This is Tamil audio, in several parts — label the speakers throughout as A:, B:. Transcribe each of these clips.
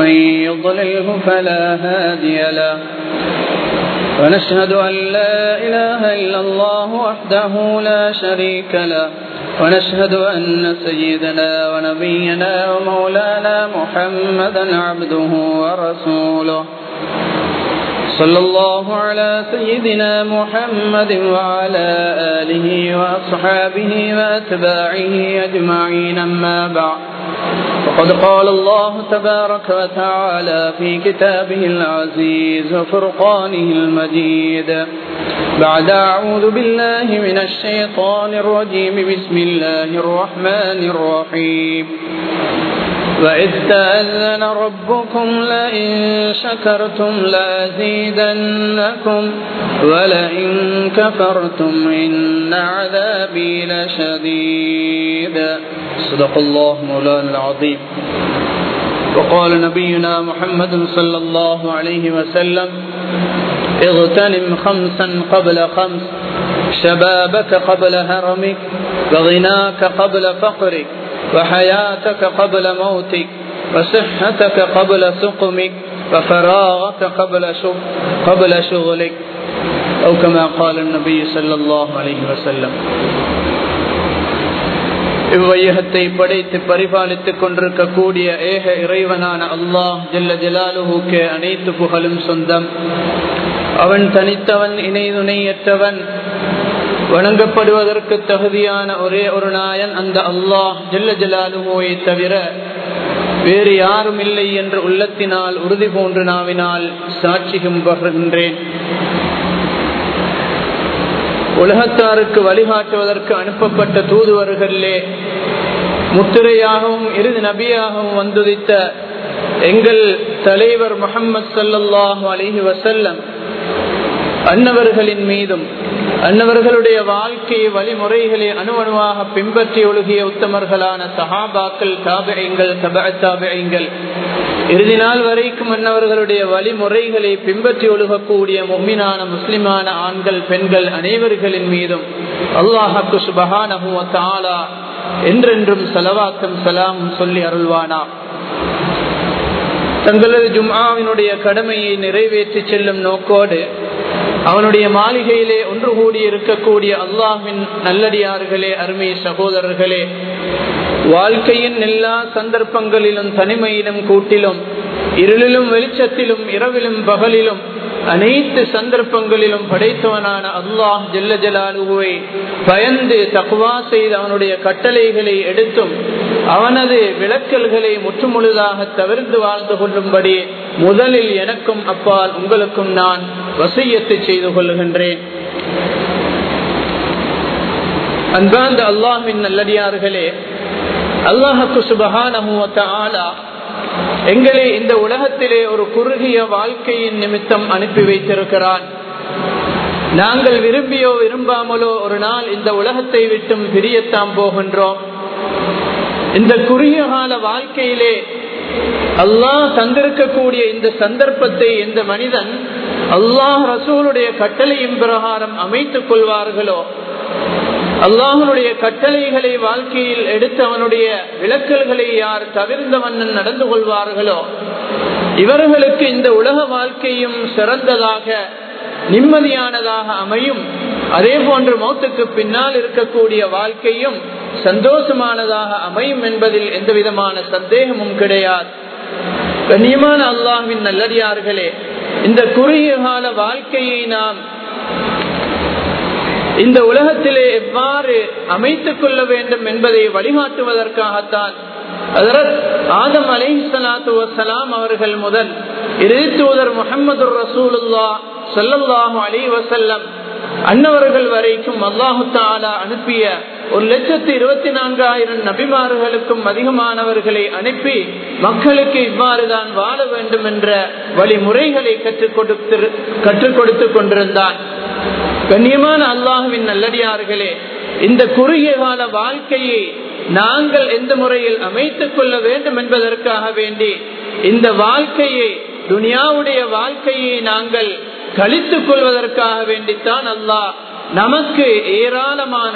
A: ومن يضلله فلا هادي له ونشهد أن لا إله إلا الله وحده لا شريك له ونشهد أن سيدنا ونبينا ومولانا محمدا عبده ورسوله صلى الله على سيدنا محمد وعلى آله وأصحابه وأتباعه أجمعين أما بعد وقد قال الله تبارك وتعالى في كتابه العزيز وفرقانه المجيد بعد أعوذ بالله من الشيطان الرجيم بسم الله الرحمن الرحيم وإذ تأذن ربكم لئن شكرتم لأزيدنكم ولئن كفرتم إن عذابي لشديد صدق الله مولانا العظيم وقال نبينا محمد صلى الله عليه وسلم اغتنم خمسا قبل خمس شبابك قبل هرمك وغناك قبل فقرك وحياتك قبل موتك وصحتك قبل سقمك وفراغك قبل شغل قبل شغلك أو كما قال النبي صلى الله عليه وسلم இவ்வையகத்தை படைத்து பரிபாலித்துக் கொண்டிருக்கக்கூடிய ஏக இறைவனான அல்லாஹ் ஜல்ல ஜலாலுவுக்கு அனைத்து புகழும் சொந்தம் அவன் தனித்தவன் இணை துணையற்றவன் வணங்கப்படுவதற்கு தகுதியான ஒரே ஒரு நாயன் அந்த அல்லாஹ் ஜல்ல ஜலாலுவோயை தவிர வேறு யாரும் இல்லை என்று உள்ளத்தினால் உறுதி போன்று நாவினால் சாட்சிகம் பகிர்கின்றேன் உலகத்தாருக்கு வழிகாட்டுவதற்கு அனுப்பப்பட்ட தூதுவர்களிலே முத்திரையாகவும் இறுதி நபியாகவும் வந்துதித்த எங்கள் தலைவர் முகமது சல்லாஹூ அலிஹி வசல்லம் அன்னவர்களின் மீதும் அன்னவர்களுடைய வாழ்க்கை வழிமுறைகளை அணுவணுவாக பின்பற்றி ஒழுகிய உத்தமர்களான சஹாபாக்கள் தாபியங்கள் தப தாபியங்கள் இறுதி நாள் வரைக்கும் அன்னவர்களுடைய வழிமுறைகளை பின்பற்றி ஒழுகக்கூடிய மும்மினான முஸ்லிமான ஆண்கள் பெண்கள் அனைவர்களின் மீதும் அல்லாஹாக்கு சுபஹானா என்றென்றும் செலவாக்கம் சலாமும் சொல்லி அருள்வானா தங்களது ஜும்ஆவினுடைய கடமையை நிறைவேற்றி செல்லும் நோக்கோடு அவனுடைய மாளிகையிலே ஒன்று கூடி இருக்கக்கூடிய அல்லாஹின் நல்லடியார்களே அருமை சகோதரர்களே வாழ்க்கையின் எல்லா சந்தர்ப்பங்களிலும் தனிமையிலும் கூட்டிலும் இருளிலும் வெளிச்சத்திலும் இரவிலும் பகலிலும் அனைத்து சந்தர்ப்பங்களிலும் படைத்தவனான அல்லாஹ் ஜெல்ல ஜலாலுவை பயந்து தக்குவா செய்து அவனுடைய கட்டளைகளை எடுத்தும் அவனது விளக்கல்களை முற்றுமுழுதாக தவிர்த்து வாழ்ந்து கொள்ளும்படி முதலில் எனக்கும் அப்பால் உங்களுக்கும் நான் வசையத்தை செய்து கொள்ளுகின்றேன் அன்பார்ந்த அல்லாஹின் நல்லடியார்களே அல்லாஹுக்கு சுபகான எங்களை இந்த உலகத்திலே ஒரு குறுகிய வாழ்க்கையின் நிமித்தம் அனுப்பி வைத்திருக்கிறான் நாங்கள் விரும்பியோ விரும்பாமலோ ஒரு நாள் இந்த உலகத்தை விட்டும் பிரியத்தான் போகின்றோம் இந்த குறுகிய கால வாழ்க்கையிலே அல்லாஹ் தந்திருக்கக்கூடிய இந்த சந்தர்ப்பத்தை இந்த மனிதன் அல்லாஹ் ரசூலுடைய கட்டளையின் பிரகாரம் அமைத்துக் கொள்வார்களோ அல்லாஹனுடைய கட்டளைகளை வாழ்க்கையில் எடுத்து அவனுடைய விளக்கல்களை யார் தவிர்ந்த வண்ணன் நடந்து கொள்வார்களோ இவர்களுக்கு இந்த உலக வாழ்க்கையும் சிறந்ததாக நிம்மதியானதாக அமையும் அதே போன்று மௌத்துக்கு பின்னால் இருக்கக்கூடிய வாழ்க்கையும் சந்தோஷமானதாக அமையும் என்பதில் எந்த விதமான சந்தேகமும் கிடையாது கண்ணியமான அல்லாஹின் நல்லடியார்களே இந்த குறுகிய கால வாழ்க்கையை நாம் இந்த உலகத்திலே எவ்வாறு அமைத்துக் கொள்ள வேண்டும் என்பதை வழிகாட்டுவதற்காகத்தான் ஆதம் அலை சலாத்து வசலாம் அவர்கள் முதல் இறுதி தூதர் முகமது ரசூலுல்லா சொல்லல்லாஹு அலி வசல்லம் அன்னவர்கள் வரைக்கும் அல்லாஹு தாலா அனுப்பிய ஒரு லட்சத்து இருபத்தி நான்காயிரம் நபிமார்களுக்கும் அதிகமானவர்களை அனுப்பி மக்களுக்கு இவ்வாறு தான் வாழ வேண்டும் என்ற வழிமுறைகளை கற்றுக் கொடுத்து கற்றுக் கொடுத்து கொண்டிருந்தான் கண்ணியமான அல்லாஹுவின் நல்லடியார்களே இந்த குறுகிய கால வாழ்க்கையை நாங்கள் எந்த முறையில் அமைத்துக் கொள்ள வேண்டும் என்பதற்காக வேண்டி இந்த வாழ்க்கையை துனியாவுடைய வாழ்க்கையை நாங்கள் கழித்துக் கொள்வதற்காக வேண்டித்தான் அல்லாஹ் நமக்கு ஏராளமான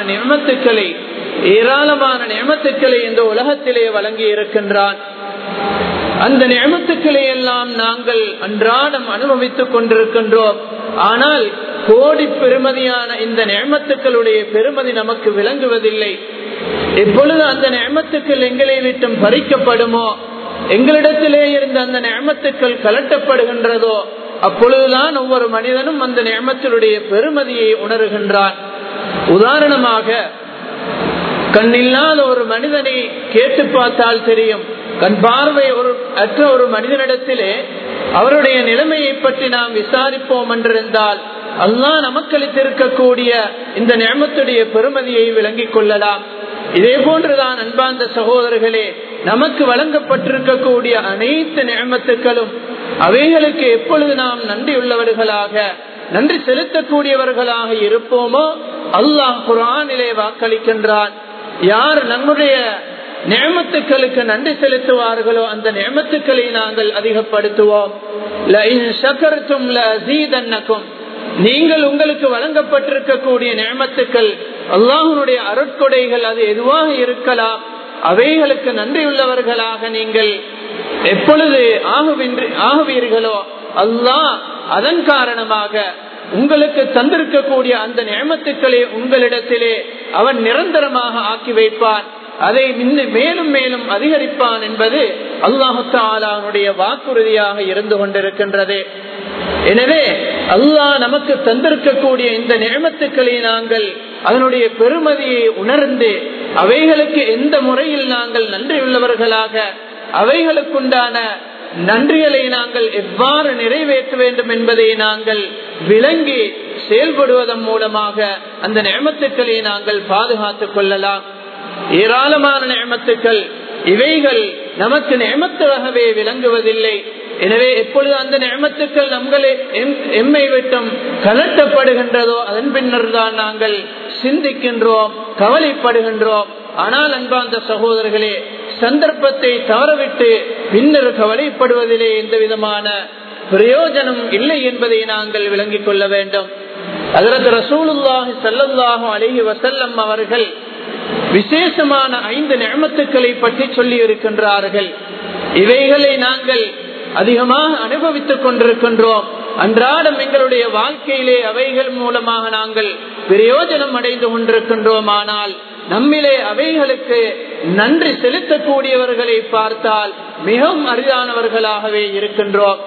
A: நியமத்துக்களை ஏராளமான நியமத்துக்களை இந்த உலகத்திலே வழங்கி இருக்கின்றான் அந்த நியமத்துக்களை எல்லாம் நாங்கள் அன்றாடம் அனுபவித்துக் கொண்டிருக்கின்றோம் ஆனால் கோடி பெருமதியான இந்த நியமத்துக்களுடைய பெருமதி நமக்கு விளங்குவதில்லை எப்பொழுது அந்த நியமத்துக்கள் எங்களை விட்டும் பறிக்கப்படுமோ எங்களிடத்திலே இருந்த அந்த நியமத்துக்கள் கலட்டப்படுகின்றதோ அப்பொழுதுதான் ஒவ்வொரு மனிதனும் அந்த நியமத்தினுடைய பெருமதியை உணர்கின்றான் உதாரணமாக கண்ணில்லாத ஒரு மனிதனை கேட்டு பார்த்தால் தெரியும் கண் பார்வை ஒரு அற்ற ஒரு மனிதனிடத்திலே அவருடைய நிலைமையை பற்றி நாம் விசாரிப்போம் என்றிருந்தால் அல்லா நமக்களித்திருக்கக்கூடிய இந்த நியமத்துடைய பெருமதியை விளங்கிக் கொள்ளலாம் இதே போன்றுதான் அன்பார்ந்த சகோதரர்களே நமக்கு வழங்கப்பட்டிருக்கக்கூடிய அனைத்து நியமத்துக்களும் அவைகளுக்கு எப்பொழுது நாம் நன்றியுள்ளவர்களாக நன்றி செலுத்தக்கூடியவர்களாக இருப்போமோ அல்லாஹ் குரானிலே வாக்களிக்கின்றான் யார் நம்முடைய நியமத்துக்களுக்கு நன்றி செலுத்துவார்களோ அந்த நியமத்துக்களை நாங்கள் அதிகப்படுத்துவோம் நீங்கள் உங்களுக்கு வழங்கப்பட்டிருக்கக்கூடிய நியமத்துக்கள் அல்லாஹனுடைய அருட்கொடைகள் அது எதுவாக இருக்கலாம் அவைகளுக்கு நன்றியுள்ளவர்களாக நீங்கள் எப்பொழுது ஆகுவீர்களோ அல்லாஹ் அதன் காரணமாக உங்களுக்கு தந்திருக்கக்கூடிய அந்த நியமத்துக்களை உங்களிடத்திலே அவன் நிரந்தரமாக ஆக்கி வைப்பான் அதை மேலும் மேலும் அதிகரிப்பான் என்பது அல்லாஹு தாலானுடைய வாக்குறுதியாக இருந்து கொண்டிருக்கின்றது எனவே அல்லாஹ் நமக்கு தந்திருக்கக்கூடிய இந்த நியமத்துக்களை நாங்கள் அதனுடைய பெருமதியை உணர்ந்து அவைகளுக்கு எந்த முறையில் நாங்கள் நன்றியுள்ளவர்களாக அவைகளுக்குண்டான நன்றிகளை நாங்கள் எவ்வாறு நிறைவேற்ற வேண்டும் என்பதை நாங்கள் விளங்கி செயல்படுவதன் மூலமாக அந்த நியமத்துக்களை நாங்கள் பாதுகாத்துக் கொள்ளலாம் ஏராளமான நியமத்துக்கள் இவைகள் நமக்கு நியமத்தாகவே விளங்குவதில்லை எனவே எப்பொழுது அந்த நியமத்துக்கள் நம்மளே எம்மை விட்டும் கலட்டப்படுகின்றதோ அதன் பின்னர் தான் நாங்கள் சிந்திக்கின்றோம் கவலைப்படுகின்றோம் ஆனால் அன்பார்ந்த சகோதரர்களே சந்தர்ப்பத்தை தவறவிட்டு பின்னர் கவலைப்படுவதிலே எந்த விதமான பிரயோஜனம் இல்லை என்பதை நாங்கள் விளங்கிக் கொள்ள வேண்டும் அதற்கு ரசூலுல்லாஹி சல்லல்லாஹு அலஹி வசல்லம் அவர்கள் விசேஷமான ஐந்து நியமத்துக்களை பற்றி சொல்லி இருக்கின்றார்கள் இவைகளை நாங்கள் அதிகமாக அனுபவித்துக் கொண்டிருக்கின்றோம் அன்றாடம் எங்களுடைய வாழ்க்கையிலே அவைகள் மூலமாக நாங்கள் பிரயோஜனம் அடைந்து கொண்டிருக்கின்றோம் ஆனால் நம்மிலே அவைகளுக்கு நன்றி செலுத்தக்கூடியவர்களை பார்த்தால் மிகவும் அரிதானவர்களாகவே இருக்கின்றோம்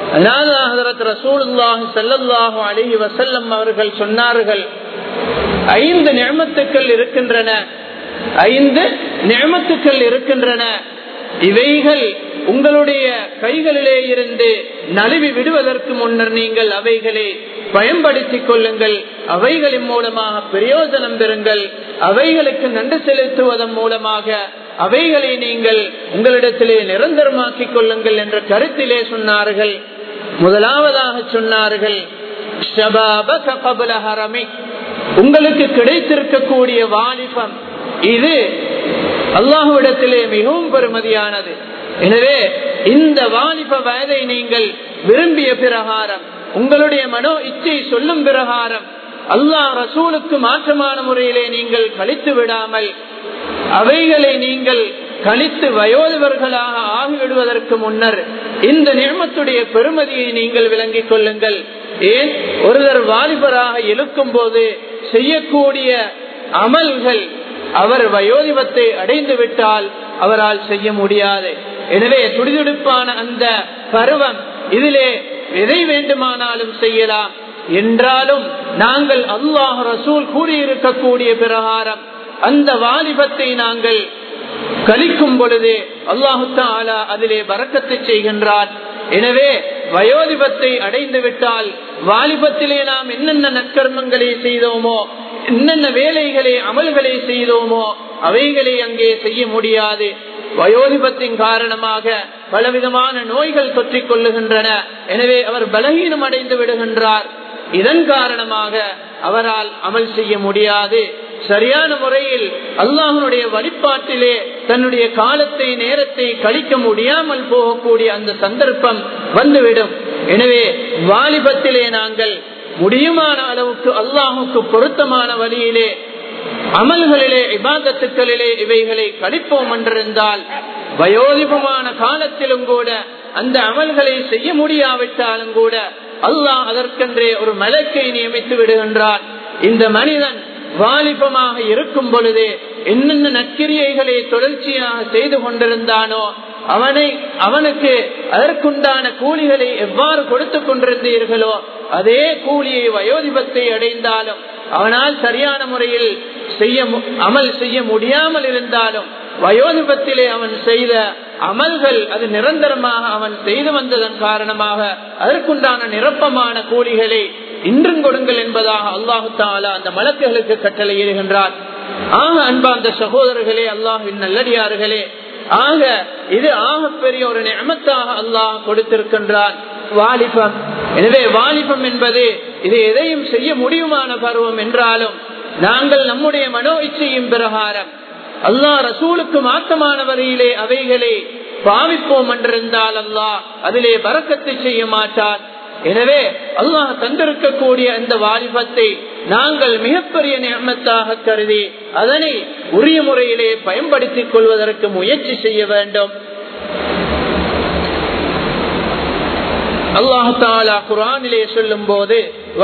A: அலஹி வசல்லம் அவர்கள் சொன்னார்கள் ஐந்து நியமத்துக்கள் இருக்கின்றன ஐந்து நியமத்துக்கள் இருக்கின்றன இவைகள் உங்களுடைய கைகளிலே இருந்து நழுவி விடுவதற்கு முன்னர் நீங்கள் அவைகளை பயன்படுத்திக் கொள்ளுங்கள் அவைகளின் மூலமாக பிரயோஜனம் பெறுங்கள் அவைகளுக்கு நன்றி செலுத்துவதன் மூலமாக அவைகளை நீங்கள் உங்களிடத்திலே நிரந்தரமாக்கிக் கொள்ளுங்கள் என்ற கருத்திலே சொன்னார்கள் முதலாவதாக சொன்னார்கள் உங்களுக்கு கிடைத்திருக்கக்கூடிய வாலிபம் இது அல்லாஹுவிடத்திலே மிகவும் பெருமதியானது எனவே இந்த வாலிப வயதை நீங்கள் விரும்பிய பிரகாரம் உங்களுடைய மனோ இச்சை சொல்லும் பிரகாரம் அல்லாஹ் ரசூலுக்கு மாற்றமான முறையிலே நீங்கள் கழித்து விடாமல் அவைகளை நீங்கள் கழித்து வயோதிபர்களாக ஆகிவிடுவதற்கு முன்னர் இந்த நியமத்துடைய பெருமதியை நீங்கள் விளங்கிக் கொள்ளுங்கள் ஏன் ஒருவர் வாலிபராக இழுக்கும் போது செய்யக்கூடிய அமல்கள் அவர் வயோதிபத்தை அடைந்து விட்டால் அவரால் செய்ய முடியாது எனவே துடிதுடிப்பான அந்த பருவம் இதிலே எதை வேண்டுமானாலும் செய்யலாம் என்றாலும் நாங்கள் அல்லாஹ் ரசூல் கூறியிருக்கக்கூடிய பிரகாரம் அந்த வாலிபத்தை நாங்கள் கழிக்கும் பொழுது அல்லாஹு தாலா அதிலே வரக்கத்தை செய்கின்றான் எனவே வயோதிபத்தை அடைந்து விட்டால் வாலிபத்திலே நாம் என்னென்ன நற்கர்மங்களை செய்தோமோ என்னென்ன வேலைகளை அமல்களை செய்தோமோ அவைகளை அங்கே செய்ய முடியாது வயோதிபத்தின் காரணமாக பலவிதமான நோய்கள் தொற்றிக் கொள்ளுகின்றன எனவே அவர் பலகீனம் அடைந்து விடுகின்றார் இதன் காரணமாக அவரால் அமல் செய்ய முடியாது சரியான முறையில் அல்லாஹனுடைய வழிபாட்டிலே தன்னுடைய காலத்தை நேரத்தை கழிக்க முடியாமல் போகக்கூடிய அந்த சந்தர்ப்பம் வந்துவிடும் எனவே வாலிபத்திலே நாங்கள் முடியுமான அளவுக்கு அல்லாஹுக்கு பொருத்தமான வழியிலே அமல்களிலே இபாதத்துக்களிலே இவைகளை கழிப்போம் என்றிருந்தால் வயோதிபமான காலத்திலும் கூட அந்த அமல்களை செய்ய முடியாவிட்டாலும் கூட அல்லாஹ் அதற்கென்றே ஒரு மலக்கை நியமித்து விடுகின்றான் இந்த மனிதன் வாலிபமாக இருக்கும் பொழுது என்னென்ன நற்கிரியைகளை தொடர்ச்சியாக செய்து கொண்டிருந்தானோ அவனை அவனுக்கு அதற்குண்டான கூலிகளை எவ்வாறு கொடுத்து கொண்டிருந்தீர்களோ அதே கூலியை வயோதிபத்தை அடைந்தாலும் அவனால் சரியான முறையில் செய்ய அமல் செய்ய முடியாமல் இருந்தாலும் வயோதிபத்திலே அவன் செய்த அமல்கள் அது நிரந்தரமாக அவன் செய்து வந்ததன் காரணமாக அதற்குண்டான நிரப்பமான கூலிகளை இன்றும் கொடுங்கள் என்பதாக அல்லாஹு தாலா அந்த மலக்குகளுக்கு கட்டளையிடுகின்றார் ஆக அன்பா அந்த சகோதரர்களே அல்லாஹின் நல்லடியார்களே ஆக இது ஆக பெரிய ஒரு நியமத்தாக அல்லாஹ் கொடுத்திருக்கின்றான் வாலிபம் எனவே வாலிபம் என்பது இது எதையும் செய்ய முடியுமான பருவம் என்றாலும் நாங்கள் நம்முடைய மனோ இச்சையின் பிரகாரம் அல்லாஹ் ரசூலுக்கு மாற்றமான வரையிலே அவைகளை பாவிப்போம் என்றிருந்தால் அல்லாஹ் அதிலே பறக்கத்தை செய்ய மாட்டார் எனவே அல்லாஹ் தந்திருக்கக்கூடிய இந்த வாலிபத்தை நாங்கள் மிகப்பெரிய நியமத்தாக கருதி அதனை உரிய முறையிலே பயன்படுத்திக் கொள்வதற்கு முயற்சி செய்ய வேண்டும் அல்லாஹு தாலா குரானிலே சொல்லும் போது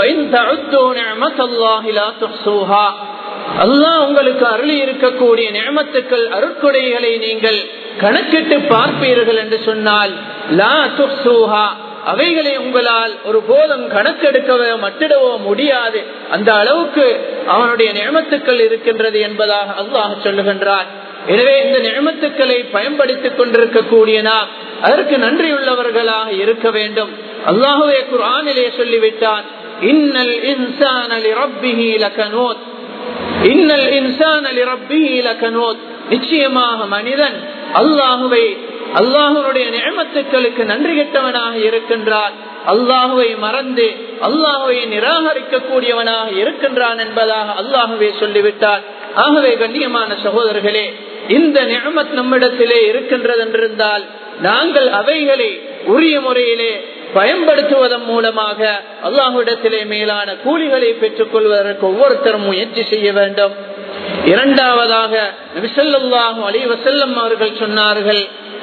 A: அல்லாஹ் உங்களுக்கு அருளி இருக்கக்கூடிய நியமத்துக்கள் அருட்கொடைகளை நீங்கள் கணக்கிட்டு பார்ப்பீர்கள் என்று சொன்னால் லா துஹ்சூஹா அவைகளை உங்களால் ஒரு போதும் கணக்கெடுக்கவோ மட்டிடவோ முடியாது அந்த அளவுக்கு அவனுடைய நியமத்துக்கள் இருக்கின்றது என்பதாக அல்லாஹ் சொல்லுகின்றான் எனவே இந்த நியமத்துக்களை பயன்படுத்திக் கொண்டிருக்கக்கூடிய நாம் அதற்கு நன்றியுள்ளவர்களாக இருக்க வேண்டும் அல்லாஹுவே குரானிலே சொல்லிவிட்டான் இன்னல் இன்சான் அலி ரப்பிஹி லகனூத் இன்னல் இன்சான் அலி ரப்பிஹி லகனூத் நிச்சயமாக மனிதன் அல்லாஹுவை அல்லாஹுடைய நியமத்துக்களுக்கு நன்றி கெட்டவனாக இருக்கின்றான் அல்லாஹுவை மறந்து அல்லாஹுவை நிராகரிக்க கூடியவனாக இருக்கின்றான் என்பதாக அல்லாஹுவே சொல்லிவிட்டார் ஆகவே கண்ணியமான சகோதரர்களே இந்த நியமத் நம்மிடத்திலே இருக்கின்றது என்றிருந்தால் நாங்கள் அவைகளை உரிய முறையிலே பயன்படுத்துவதன் மூலமாக அல்லாஹுடத்திலே மேலான கூலிகளை பெற்றுக் கொள்வதற்கு ஒவ்வொருத்தரும் முயற்சி செய்ய வேண்டும் இரண்டாவதாக நபிசல்லாஹு அலி வசல்லம் அவர்கள் சொன்னார்கள்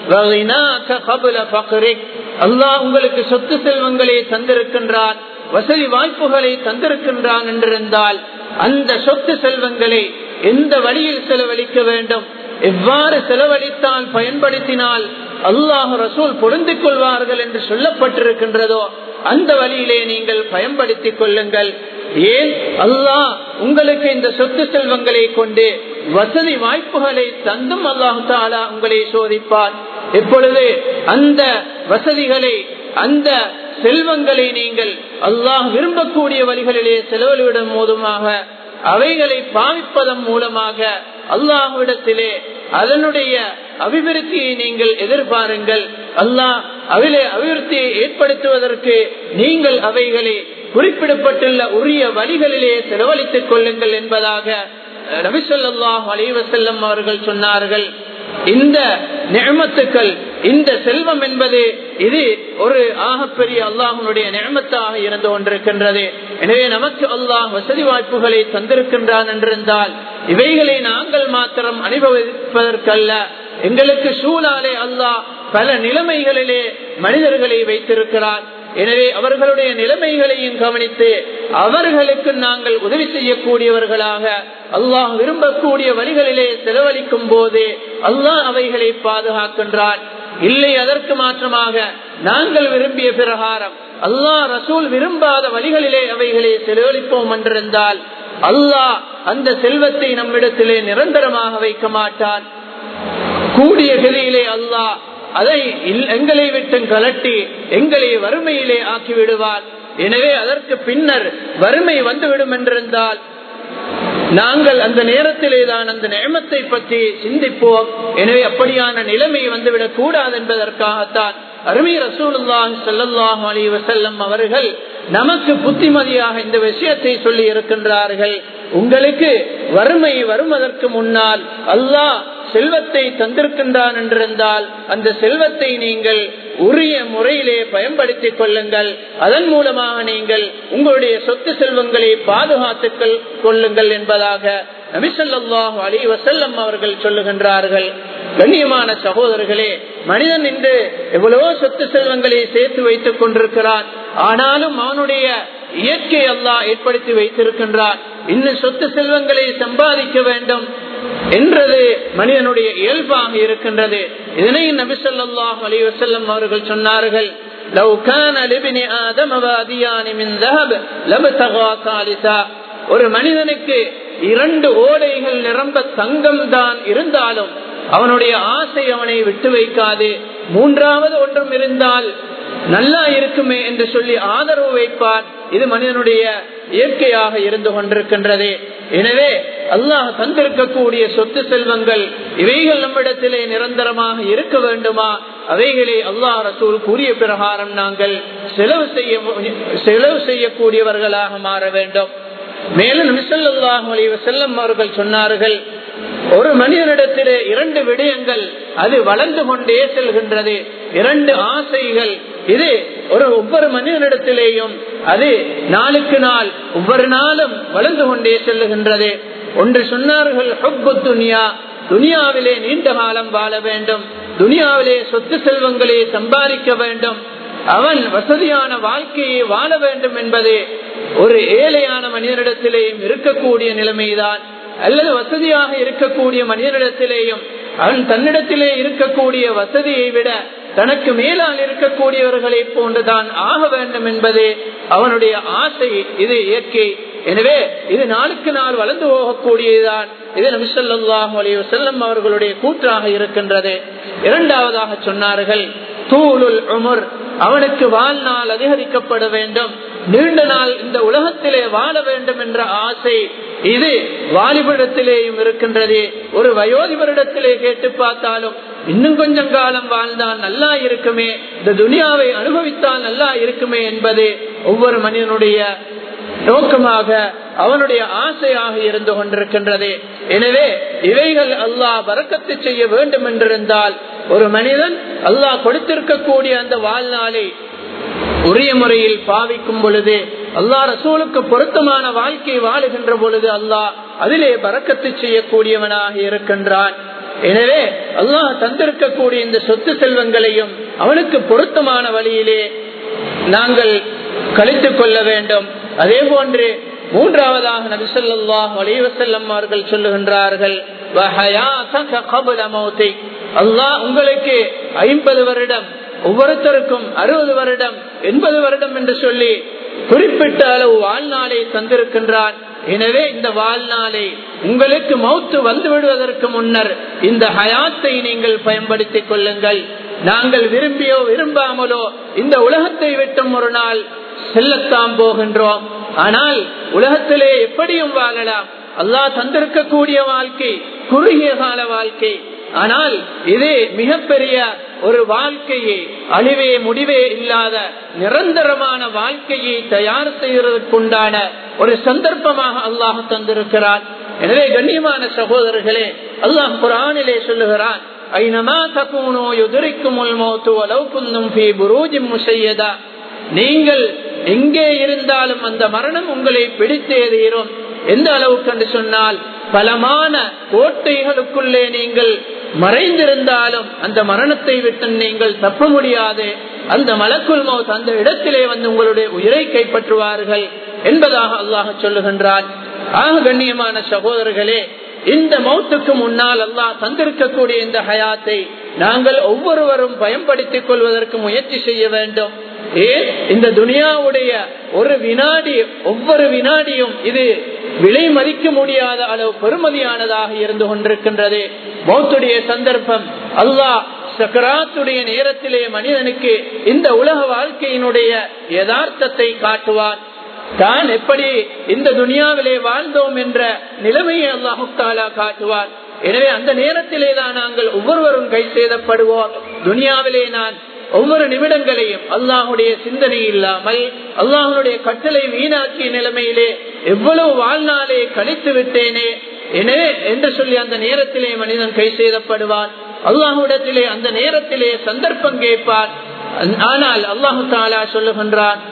A: அல்லாஹ் உங்களுக்கு சொத்து செல்வங்களை தந்திருக்கின்றான் வசதி வாய்ப்புகளை தந்திருக்கின்றான் என்றிருந்தால் அந்த சொத்து செல்வங்களை எந்த வழியில் செலவழிக்க வேண்டும் எவ்வாறு செலவழித்தால் பயன்படுத்தினால் அல்லாஹ் ரசூல் பொருந்திக் கொள்வார்கள் என்று சொல்லப்பட்டிருக்கின்றதோ அந்த வழியிலே நீங்கள் பயன்படுத்திக் கொள்ளுங்கள் ஏன் அல்லாஹ் உங்களுக்கு இந்த சொத்து செல்வங்களை கொண்டு வசதி வாய்ப்புகளை தந்தும் அல்லாஹு தாலா உங்களை சோதிப்பார் எப்பொழுது அந்த வசதிகளை அந்த செல்வங்களை நீங்கள் அல்லாஹ் விரும்பக்கூடிய வழிகளிலே செலவழிவிடும் போதுமாக அவைகளை பாவிப்பதன் மூலமாக அல்லாஹுவிடத்திலே அதனுடைய அபிவிருத்தியை நீங்கள் எதிர்பாருங்கள் அல்லாஹ் அவிலே அபிவிருத்தியை ஏற்படுத்துவதற்கு நீங்கள் அவைகளை குறிப்பிடப்பட்டுள்ள உரிய வழிகளிலே செலவழித்துக் கொள்ளுங்கள் என்பதாக ரவிசல்லாஹ் அலைவசல்லம் அவர்கள் சொன்னார்கள் இந்த நியமத்துக்கள் இந்த செல்வம் என்பது இது ஒரு ஆகப்பெரிய அல்லாஹனுடைய நியமத்தாக இருந்து கொண்டிருக்கின்றது எனவே நமக்கு அல்லாஹ் வசதி வாய்ப்புகளை தந்திருக்கின்றான் என்றிருந்தால் இவைகளை நாங்கள் மாத்திரம் அனுபவிப்பதற்கல்ல எங்களுக்கு சூழாலே அல்லாஹ் பல நிலைமைகளிலே மனிதர்களை வைத்திருக்கிறார் எனவே அவர்களுடைய நிலைமைகளையும் கவனித்து அவர்களுக்கு நாங்கள் உதவி செய்யக்கூடியவர்களாக அல்லாஹ் விரும்பக்கூடிய வழிகளிலே செலவழிக்கும் போது அல்லாஹ் அவைகளை பாதுகாக்கின்றான் இல்லை அதற்கு மாற்றமாக நாங்கள் விரும்பிய பிரகாரம் அல்லாஹ் ரசூல் விரும்பாத வழிகளிலே அவைகளை செலவழிப்போம் என்றிருந்தால் அல்லாஹ் அந்த செல்வத்தை நம்மிடத்திலே நிரந்தரமாக வைக்க மாட்டான் கூடிய கதியிலே அல்லாஹ் அதை எங்களை விட்டு கலட்டி எங்களை வறுமையிலே ஆக்கி விடுவார் எனவே அதற்கு பின்னர் வறுமை வந்துவிடும் என்றிருந்தால் நாங்கள் அந்த நேரத்திலே தான் அந்த நியமத்தை பற்றி சிந்திப்போம் எனவே அப்படியான நிலைமை வந்துவிடக் கூடாது என்பதற்காகத்தான் அருமை ரசூலுல்லாஹி ஸல்லல்லாஹு அலைஹி வஸல்லம் அவர்கள் நமக்கு புத்திமதியாக இந்த விஷயத்தை சொல்லி இருக்கின்றார்கள் உங்களுக்கு வறுமை வருவதற்கு முன்னால் அல்லாஹ் செல்வத்தை தந்திருக்கின்றான் என்றிருந்தால் அந்த செல்வத்தை நீங்கள் உரிய முறையிலே பயன்படுத்திக் கொள்ளுங்கள் அதன் மூலமாக நீங்கள் உங்களுடைய சொத்து செல்வங்களை பாதுகாத்துக் கொள்ளுங்கள் என்பதாக நபிசல்லாஹு அலி வசல்லம் அவர்கள் சொல்லுகின்றார்கள் கண்ணியமான சகோதரர்களே மனிதன் இன்று எவ்வளவோ சொத்து செல்வங்களை சேர்த்து வைத்துக் கொண்டிருக்கிறான் ஆனாலும் அவனுடைய இயற்கை அல்லாஹ் ஏற்படுத்தி வைத்திருக்கின்றான் இன்னும் சொத்து செல்வங்களை சம்பாதிக்க வேண்டும் என்றது மனிதனுடைய இயல்பாக இருக்கின்றது இதனை நபிசல்லாஹு அலி வசல்லம் அவர்கள் சொன்னார்கள் لو كان لابن آدم واديان من ذهب لابتغى ثالثا ஒரு மனிதனுக்கு இரண்டு ஓடைகள் நிரம்ப தங்கம் தான் இருந்தாலும் அவனுடைய ஆசை அவனை விட்டு வைக்காது மூன்றாவது ஒன்றும் இருந்தால் நல்லா இருக்குமே என்று சொல்லி ஆதரவு வைப்பார் இது மனிதனுடைய இயற்கையாக இருந்து கொண்டிருக்கின்றது எனவே அல்லாஹ் தந்திருக்கக்கூடிய சொத்து செல்வங்கள் இவைகள் நம்மிடத்திலே நிரந்தரமாக இருக்க வேண்டுமா அவைகளை அல்லாஹ் ரசூல் கூறிய பிரகாரம் நாங்கள் செலவு செய்ய செலவு செய்யக்கூடியவர்களாக மாற வேண்டும் மேலும் நிசல்லாஹ் செல்லம் அவர்கள் சொன்னார்கள் ஒரு மனிதனிடத்திலே இரண்டு விடயங்கள் அது வளர்ந்து கொண்டே செல்கின்றது இரண்டு ஆசைகள் இது ஒரு ஒவ்வொரு மனிதனிடத்திலேயும் அது நாளுக்கு நாள் ஒவ்வொரு நாளும் வளர்ந்து கொண்டே செல்லுகின்றது ஒன்று சொன்னார்கள் துனியா துனியாவிலே நீண்ட காலம் வாழ வேண்டும் துனியாவிலே சொத்து செல்வங்களை சம்பாதிக்க வேண்டும் அவன் வசதியான வாழ்க்கையை வாழ வேண்டும் என்பது ஒரு ஏழையான மனிதனிடத்திலேயும் இருக்கக்கூடிய நிலைமைதான் அல்லது வசதியாக இருக்கக்கூடிய மனிதனிடத்திலேயும் அவன் தன்னிடத்திலே இருக்கக்கூடிய வசதியை விட தனக்கு மேலால் இருக்கக்கூடியவர்களை போன்றுதான் ஆக வேண்டும் என்பது அவனுடைய ஆசை இது இயற்கை எனவே இது நாளுக்கு நாள் வளர்ந்து போகக்கூடியதுதான் இது நபிசல்லாஹு அலி வசல்லம் அவர்களுடைய கூற்றாக இருக்கின்றது இரண்டாவதாக சொன்னார்கள் தூளுல் உமர் அவனுக்கு வாழ்நாள் அதிகரிக்கப்பட வேண்டும் நீண்ட நாள் இந்த உலகத்திலே வாழ வேண்டும் என்ற ஆசை இது வாலிபரிடத்திலேயும் இருக்கின்றது ஒரு வயோதிபரிடத்திலே கேட்டு பார்த்தாலும் இன்னும் கொஞ்சம் காலம் வாழ்ந்தால் நல்லா இருக்குமே இந்த துனியாவை அனுபவித்தால் நல்லா இருக்குமே என்பது ஒவ்வொரு மனிதனுடைய நோக்கமாக அவனுடைய ஆசையாக இருந்து கொண்டிருக்கின்றது எனவே இவைகள் அல்லாஹ் வரக்கத்து செய்ய வேண்டும் என்றிருந்தால் ஒரு மனிதன் அல்லாஹ் கொடுத்திருக்கக்கூடிய அந்த வாழ்நாளை உரிய முறையில் பாவிக்கும் பொழுது அல்லாஹ் ரசூலுக்கு பொருத்தமான வாழ்க்கை வாழுகின்ற பொழுது அல்லாஹ் அதிலே பறக்கத்து செய்யக்கூடியவனாக இருக்கின்றான் எனவே அல்லாஹ் தந்திருக்கக்கூடிய இந்த சொத்து செல்வங்களையும் அவனுக்கு பொருத்தமான வழியிலே நாங்கள் கழித்துக் கொள்ள வேண்டும் அதே போன்று மூன்றாவதாக நபிசல்லாஹ் அலைவசல்லம் அவர்கள் சொல்லுகின்றார்கள் அல்லாஹ் உங்களுக்கு ஐம்பது வருடம் ஒவ்வொருத்தருக்கும் அறுபது வருடம் எண்பது வருடம் என்று சொல்லி குறிப்பிட்ட அளவு வாழ்நாளை தந்திருக்கின்றான் எனவே இந்த வாழ்நாளை உங்களுக்கு மௌத்து வந்து விடுவதற்கு முன்னர் இந்த ஹயாத்தை நீங்கள் பயன்படுத்திக் கொள்ளுங்கள் நாங்கள் விரும்பியோ விரும்பாமலோ இந்த உலகத்தை விட்டும் ஒரு நாள் செல்லத்தான் போகின்றோம் ஆனால் உலகத்திலே எப்படியும் வாழலாம் அல்லாஹ் தந்திருக்கக்கூடிய வாழ்க்கை குறுகிய கால வாழ்க்கை ஆனால் இது மிகப்பெரிய ஒரு வாழ்க்கையை அழிவே முடிவே இல்லாத நிரந்தரமான வாழ்க்கையை தயார் செய்வதற்குண்டான ஒரு சந்தர்ப்பமாக அல்லாஹ் தந்திருக்கிறான் எனவே கண்ணியமான சகோதரர்களே அல்லாஹ் குரானிலே சொல்லுகிறான் ஐநமா தகுனோ எதிரிக்கும் நீங்கள் எங்கே இருந்தாலும் அந்த மரணம் உங்களை பிடித்தே தீரும் எந்த அளவுக்கு என்று சொன்னால் பலமான கோட்டைகளுக்குள்ளே நீங்கள் மறைந்திருந்தாலும் அந்த மரணத்தை விட்டு நீங்கள் தப்ப முடியாது அந்த மலக்குள் மௌத் அந்த இடத்திலே வந்து உங்களுடைய உயிரை கைப்பற்றுவார்கள் என்பதாக அல்லாஹ் சொல்லுகின்றான் ஆக கண்ணியமான சகோதரர்களே இந்த மௌத்துக்கு முன்னால் அல்லாஹ் தந்திருக்கக்கூடிய இந்த ஹயாத்தை நாங்கள் ஒவ்வொருவரும் பயன்படுத்திக் கொள்வதற்கு முயற்சி செய்ய வேண்டும் ஏன் இந்த துனியாவுடைய ஒரு வினாடி ஒவ்வொரு வினாடியும் இது விலை மதிக்க முடியாத அளவு பெருமதியானதாக இருந்து கொண்டிருக்கின்றது மௌத்துடைய சந்தர்ப்பம் அல்லாஹ் சக்கராத்துடைய நேரத்திலே மனிதனுக்கு இந்த உலக வாழ்க்கையினுடைய யதார்த்தத்தை காட்டுவான் தான் எப்படி இந்த துனியாவிலே வாழ்ந்தோம் என்ற நிலைமையை அல்லாஹு தாலா காட்டுவான் எனவே அந்த நேரத்திலே தான் நாங்கள் ஒவ்வொருவரும் கை செய்தப்படுவோம் துனியாவிலே நான் ஒவ்வொரு நிமிடங்களையும் அல்லாஹுடைய சிந்தனை இல்லாமல் அல்லாஹனுடைய கட்டளை வீணாக்கிய நிலைமையிலே எவ்வளவு வாழ்நாளே கழித்து விட்டேனே எனவே என்று சொல்லி அந்த நேரத்திலே மனிதன் கை செய்தப்படுவான் அல்லாஹுடத்திலே அந்த நேரத்திலே சந்தர்ப்பம் கேட்பான் ஆனால் அல்லாஹு தாலா சொல்லுகின்றான்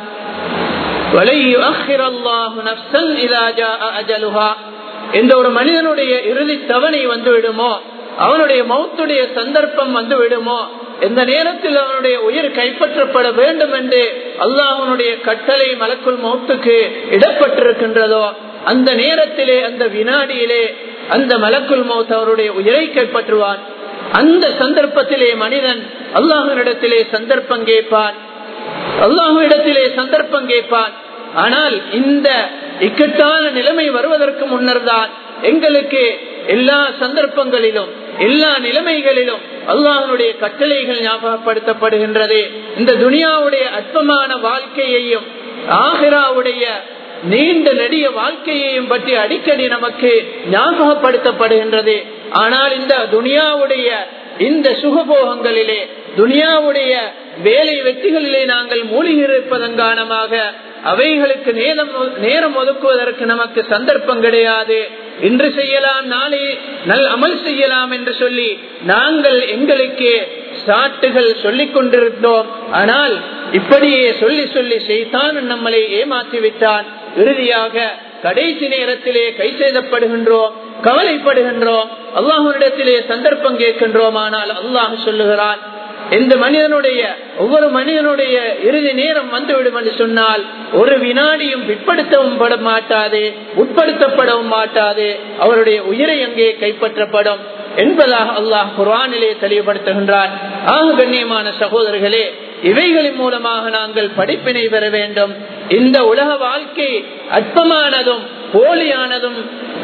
A: எந்த ஒரு மனிதனுடைய இறுதி தவணை வந்து விடுமோ அவனுடைய மௌத்துடைய சந்தர்ப்பம் வந்து விடுமோ எந்த நேரத்தில் அவனுடைய உயிர் கைப்பற்றப்பட வேண்டும் என்று அல்லாஹனுடைய கட்டளை மலக்குள் மௌத்துக்கு இடப்பட்டிருக்கின்றதோ அந்த நேரத்திலே அந்த வினாடியிலே அந்த மலக்குள் மௌத் அவருடைய உயிரை கைப்பற்றுவான் அந்த சந்தர்ப்பத்திலே மனிதன் அல்லாஹனிடத்திலே சந்தர்ப்பம் கேட்பான் அல்லாஹுவிடத்திலே சந்தர்ப்பம் கேட்பான் ஆனால் இந்த இக்கட்டான நிலைமை வருவதற்கு முன்னர் தான் எங்களுக்கு எல்லா சந்தர்ப்பங்களிலும் எல்லா நிலைமைகளிலும் அல்லாஹனுடைய கட்டளைகள் ஞாபகப்படுத்தப்படுகின்றது இந்த துனியாவுடைய அற்பமான வாழ்க்கையையும் ஆஹிராவுடைய நீண்ட நெடிய வாழ்க்கையையும் பற்றி அடிக்கடி நமக்கு ஞாபகப்படுத்தப்படுகின்றது ஆனால் இந்த துனியாவுடைய இந்த சுகபோகங்களிலே துனியாவுடைய வேலை வெற்றிகளிலே நாங்கள் மூழ்கி இருப்பதன் காரணமாக அவைகளுக்கு நேரம் நேரம் ஒதுக்குவதற்கு நமக்கு சந்தர்ப்பம் கிடையாது இன்று செய்யலாம் நாளை நல் அமல் செய்யலாம் என்று சொல்லி நாங்கள் எங்களுக்கு சாட்டுகள் சொல்லிக் கொண்டிருந்தோம் ஆனால் இப்படியே சொல்லி சொல்லி செய்தான் நம்மளை ஏமாற்றி விட்டான் இறுதியாக கடைசி நேரத்திலே கை செய்தப்படுகின்றோம் கவலைப்படுகின்றோம் அல்லாஹனிடத்திலே சந்தர்ப்பம் கேட்கின்றோம் ஆனால் அல்லாஹ் சொல்லுகிறான் எந்த மனிதனுடைய ஒவ்வொரு மனிதனுடைய இறுதி நேரம் வந்துவிடும் என்று சொன்னால் ஒரு வினாடியும் பிற்படுத்தவும் பட மாட்டாது உட்படுத்தப்படவும் மாட்டாது அவருடைய உயிரை அங்கே கைப்பற்றப்படும் என்பதாக அல்லாஹ் குர்ஆனிலே தெளிவுபடுத்துகின்றான் ஆக கண்ணியமான சகோதரர்களே இவைகளின் மூலமாக நாங்கள் படிப்பினை பெற வேண்டும் இந்த உலக வாழ்க்கை அற்பமானதும் போலியானதும்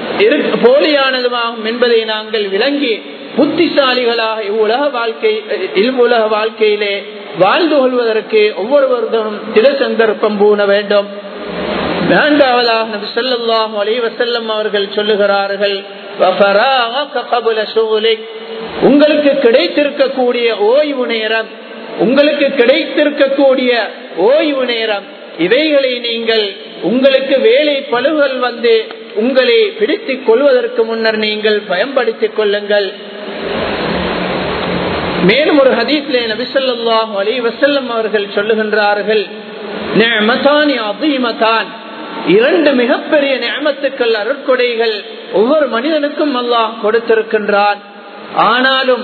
A: போலியானதுமாகும் என்பதை நாங்கள் விளங்கி புத்திசாலிகளாக இவ்வுலக வாழ்க்கை இவ்வுலக வாழ்க்கையிலே வாழ்ந்து கொள்வதற்கு ஒவ்வொருவரும் திட சந்தர்ப்பம் பூண வேண்டும் நான்காவதாக நபி ஸல்லல்லாஹு அலைஹி வஸல்லம் அவர்கள் சொல்லுகிறார்கள் உங்களுக்கு கிடைத்திருக்கக்கூடிய ஓய்வு நேரம் உங்களுக்கு கிடைத்திருக்கக்கூடிய ஓய்வு நேரம் இவைகளை நீங்கள் உங்களுக்கு வேலை பழுகள் வந்து உங்களை பிடித்துக் கொள்வதற்கு முன்னர் நீங்கள் பயன்படுத்திக் கொள்ளுங்கள் மேலும் ஒரு ஹதீஸ்லே நபிசல்லாஹு அலி வசல்லம் அவர்கள் சொல்லுகின்றார்கள் இரண்டு மிகப்பெரிய நியமத்துக்கள் அருட்கொடைகள் ஒவ்வொரு மனிதனுக்கும் அல்லாஹ் கொடுத்திருக்கின்றான் ஆனாலும்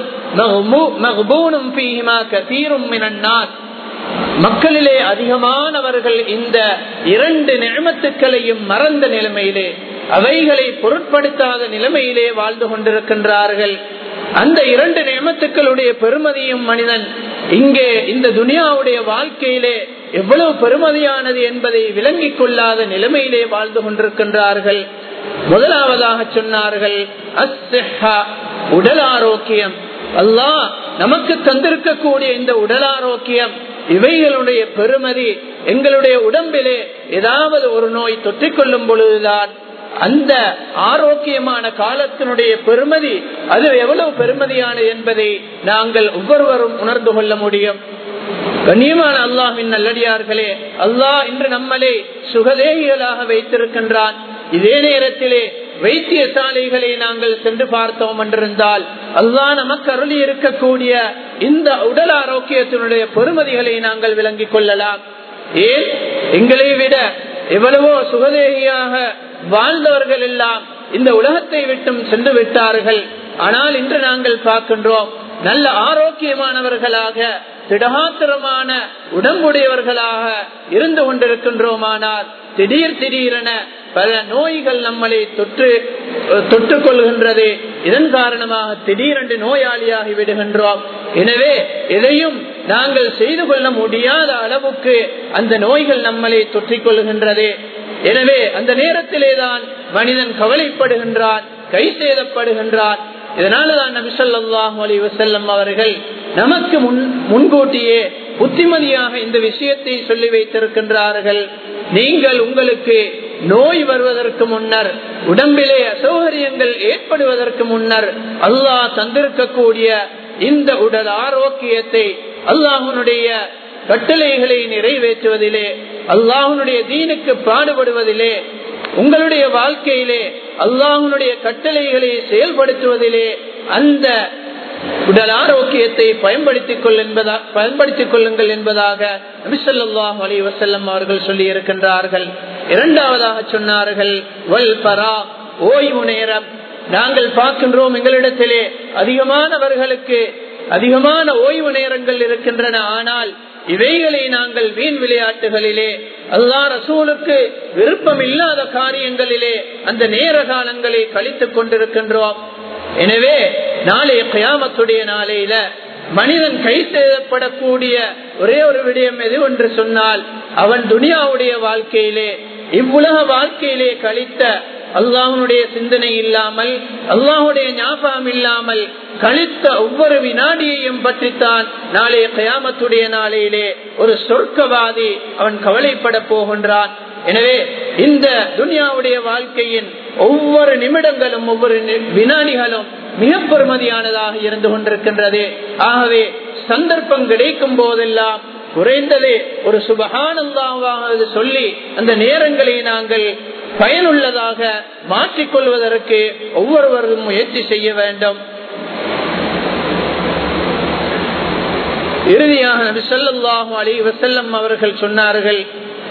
A: மக்களிலே அதிகமானவர்கள் இந்த இரண்டு நியமத்துக்களையும் மறந்த நிலைமையிலே அவைகளை பொருட்படுத்தாத நிலைமையிலே வாழ்ந்து கொண்டிருக்கின்றார்கள் அந்த இரண்டு நியமத்துக்களுடைய பெருமதியும் மனிதன் இங்கே இந்த துனியாவுடைய வாழ்க்கையிலே எவ்வளவு பெருமதியானது என்பதை விளங்கிக் கொள்ளாத நிலைமையிலே வாழ்ந்து கொண்டிருக்கின்றார்கள் முதலாவதாக சொன்னார்கள் உடல் ஆரோக்கியம் அல்லாஹ் நமக்கு தந்திருக்கக்கூடிய இந்த உடல் ஆரோக்கியம் இவைகளுடைய பெருமதி எங்களுடைய உடம்பிலே ஏதாவது ஒரு நோய் தொற்றிக்கொள்ளும் பொழுதுதான் அந்த ஆரோக்கியமான காலத்தினுடைய பெருமதி அது எவ்வளவு பெருமதியானது என்பதை நாங்கள் ஒவ்வொருவரும் உணர்ந்து கொள்ள முடியும் கண்ணியமான அல்லாஹின் நல்லடியார்களே அல்லாஹ் இன்று நம்மளே சுகதேகிகளாக வைத்திருக்கின்றான் இதே நேரத்திலே வைத்தியசாலைகளை நாங்கள் சென்று பார்த்தோம் என்றிருந்தால் அல்லாஹ் நமக்கு அருளி இருக்கக்கூடிய இந்த உடல் ஆரோக்கியத்தினுடைய பெருமதிகளை நாங்கள் விளங்கிக் கொள்ளலாம் ஏன் எங்களை விட எவ்வளவோ சுகதேகியாக வாழ்ந்தவர்கள் எல்லாம் இந்த உலகத்தை விட்டும் சென்று விட்டார்கள் ஆனால் இன்று நாங்கள் பார்க்கின்றோம் நல்ல ஆரோக்கியமானவர்களாக திடகாத்திரமான உடம்புடையவர்களாக இருந்து கொண்டிருக்கின்றோமானால் திடீர் திடீரென பல நோய்கள் நம்மளை தொற்று தொட்டுக் கொள்கின்றது இதன் காரணமாக திடீரென்று நோயாளியாகி விடுகின்றோம் எனவே எதையும் நாங்கள் செய்து கொள்ள முடியாத அளவுக்கு அந்த நோய்கள் நம்மளை தொற்றிக் கொள்கின்றது எனவே அந்த நேரத்திலே தான் மனிதன் கவலைப்படுகின்றான் கை சேதப்படுகின்றான் இதனாலதான் நபிசல்லாஹு அலி வசல்லம் அவர்கள் நமக்கு முன் முன்கூட்டியே புத்திமதியாக இந்த விஷயத்தை சொல்லி வைத்திருக்கின்றார்கள் நீங்கள் உங்களுக்கு நோய் வருவதற்கு முன்னர் உடம்பிலே அசௌகரியங்கள் ஏற்படுவதற்கு முன்னர் அல்லாஹ் தந்திருக்கக்கூடிய இந்த உடல் ஆரோக்கியத்தை அல்லாஹனுடைய கட்டளைகளை நிறைவேற்றுவதிலே அல்லாஹனுடைய தீனுக்கு பாடுபடுவதிலே உங்களுடைய வாழ்க்கையிலே அல்லாஹனுடைய கட்டளைகளை செயல்படுத்துவதிலே அந்த உடல் ஆரோக்கியத்தை பயன்படுத்திக் கொள் என்பதா பயன்படுத்திக் கொள்ளுங்கள் என்பதாக நபிசல்லாஹ் அலி வசல்லம் அவர்கள் சொல்லி இருக்கின்றார்கள் இரண்டாவதாக சொன்னார்கள் வல் பரா ஓய்வு நேரம் நாங்கள் பார்க்கின்றோம் எங்களிடத்திலே அதிகமானவர்களுக்கு அதிகமான ஓய்வு நேரங்கள் இருக்கின்றன ஆனால் இவைகளை நாங்கள் வீண் விளையாட்டுகளிலே அல்லா ரசூலுக்கு விருப்பம் இல்லாத காரியங்களிலே அந்த நேர காலங்களை கழித்துக் கொண்டிருக்கின்றோம் எனவே நாளைய கயாமத்துடைய நாளையில மனிதன் கை செய்யப்படக்கூடிய ஒரே ஒரு விடயம் எது என்று சொன்னால் அவன் துனியாவுடைய வாழ்க்கையிலே இவ்வுலக வாழ்க்கையிலே கழித்த அல்லாஹனுடைய சிந்தனை இல்லாமல் அல்லாஹுடைய ஞாபகம் இல்லாமல் கழித்த ஒவ்வொரு வினாடியையும் பற்றித்தான் நாளைய கயாமத்துடைய நாளையிலே ஒரு சொர்க்கவாதி அவன் கவலைப்பட போகின்றான் எனவே இந்த துனியாவுடைய வாழ்க்கையின் ஒவ்வொரு நிமிடங்களும் ஒவ்வொரு வினாடிகளும் மிக பெருமதியானதாக இருந்து கொண்டிருக்கின்றது ஆகவே சந்தர்ப்பம் கிடைக்கும் போதெல்லாம் குறைந்ததே ஒரு சுபகானந்தாக சொல்லி அந்த நேரங்களை நாங்கள் பயனுள்ளதாக மாற்றிக்கொள்வதற்கு ஒவ்வொருவரும் முயற்சி செய்ய வேண்டும் இறுதியாக நபி சொல்லாஹு அலி வசல்லம் அவர்கள் சொன்னார்கள்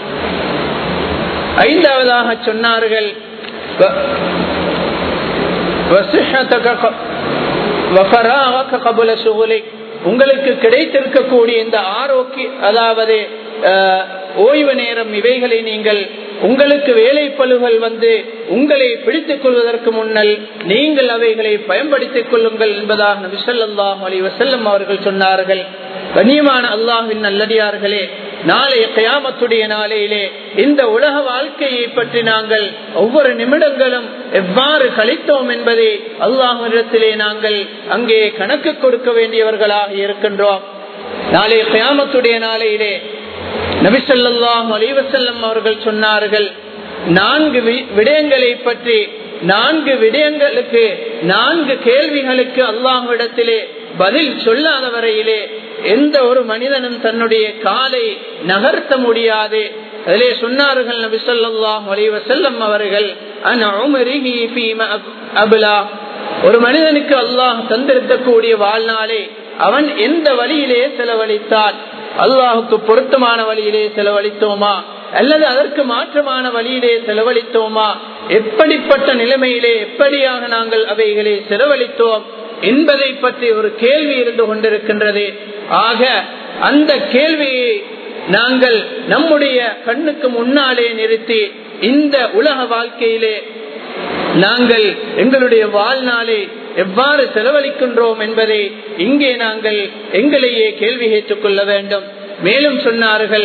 A: ஐந்தாவதாக சொன்னார்கள் உங்களுக்கு கிடைத்திருக்கக்கூடிய இந்த ஆரோக்கிய அதாவது ஓய்வு நேரம் இவைகளை நீங்கள் உங்களுக்கு வேலை பழுகள் வந்து உங்களை பிடித்துக் கொள்வதற்கு முன்னல் நீங்கள் அவைகளை பயன்படுத்திக் கொள்ளுங்கள் என்பதாக நபிசல்லாஹ் அலி வசல்லம் அவர்கள் சொன்னார்கள் கண்ணியமான அல்லாஹின் நல்லடியார்களே நாளைய கயாமத்துடைய நாளையிலே இந்த உலக வாழ்க்கையை பற்றி நாங்கள் ஒவ்வொரு நிமிடங்களும் எவ்வாறு கழித்தோம் என்பதை அல்லாஹிடத்திலே நாங்கள் அங்கே கணக்கு கொடுக்க வேண்டியவர்களாக இருக்கின்றோம் நாளைய கயாமத்துடைய நாளையிலே நபிசல்லாஹ் அலிவசல்லம் அவர்கள் சொன்னார்கள் நான்கு விடயங்களை பற்றி நான்கு விடயங்களுக்கு நான்கு கேள்விகளுக்கு அல்லாஹிடத்திலே பதில் சொல்லாத வரையிலே எந்த ஒரு மனிதனும் தன்னுடைய காலை நகர்த்த முடியாது அதிலே சொன்னார்கள் நபி சொல்லாஹ் அலிவசல்லம் அவர்கள் ஒரு மனிதனுக்கு அல்லாஹ் தந்திருக்கக்கூடிய வாழ்நாளே அவன் எந்த வழியிலே செலவழித்தான் அல்லாஹுக்கு பொருத்தமான வழியிலே செலவழித்தோமா அல்லது அதற்கு மாற்றமான வழியிலே செலவழித்தோமா எப்படிப்பட்ட நிலைமையிலே எப்படியாக நாங்கள் அவைகளை செலவழித்தோம் என்பதை பற்றி ஒரு கேள்வி இருந்து கொண்டிருக்கின்றது ஆக அந்த கேள்வியை நாங்கள் நம்முடைய கண்ணுக்கு முன்னாலே நிறுத்தி இந்த உலக வாழ்க்கையிலே நாங்கள் எங்களுடைய வாழ்நாளை எவ்வாறு செலவழிக்கின்றோம் என்பதை இங்கே நாங்கள் எங்களையே கேள்வி கேட்டுக் கொள்ள வேண்டும் மேலும் சொன்னார்கள்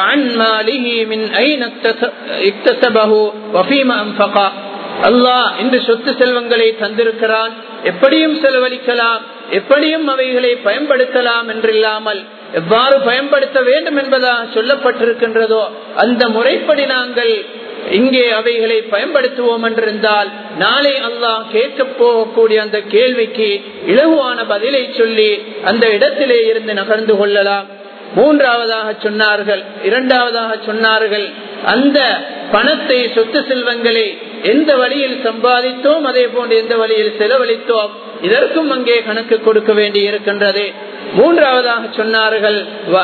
A: அல்லாஹ் இன்று சொத்து செல்வங்களை தந்திருக்கிறான் எப்படியும் செலவழிக்கலாம் எப்படியும் அவைகளை பயன்படுத்தலாம் என்றில்லாமல் எவ்வாறு பயன்படுத்த வேண்டும் என்பதாக சொல்லப்பட்டிருக்கின்றதோ அந்த முறைப்படி நாங்கள் இங்கே அவைகளை பயன்படுத்துவோம் என்றிருந்தால் நாளை அல்லாஹ் கேட்க போகக்கூடிய அந்த கேள்விக்கு இலகுவான பதிலை சொல்லி அந்த இடத்திலே இருந்து நகர்ந்து கொள்ளலாம் மூன்றாவதாக சொன்னார்கள் இரண்டாவதாக சொன்னார்கள் அந்த பணத்தை சொத்து செல்வங்களை எந்த வழியில் சம்பாதித்தோம் அதே போன்று எந்த வழியில் செலவழித்தோம் இதற்கும் அங்கே கணக்கு கொடுக்க வேண்டி இருக்கின்றது மூன்றாவதாக சொன்னார்கள்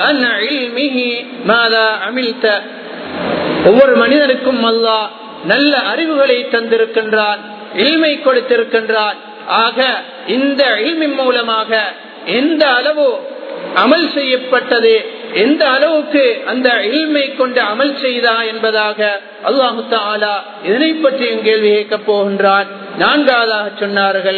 A: ஒவ்வொரு மனிதனுக்கும் அல்லாஹ் நல்ல அறிவுகளை தந்திருக்கின்றான் இல்மை கொடுத்திருக்கின்றான் ஆக இந்த இல்மின் மூலமாக எந்த அளவு அமல் செய்யப்பட்டது எந்த அளவுக்கு அந்த இல்மை கொண்டு அமல் செய்தா என்பதாக அல்லாஹு தாலா இதனை பற்றியும் கேள்வி கேட்கப் போகின்றான் நான்காவதாக சொன்னார்கள்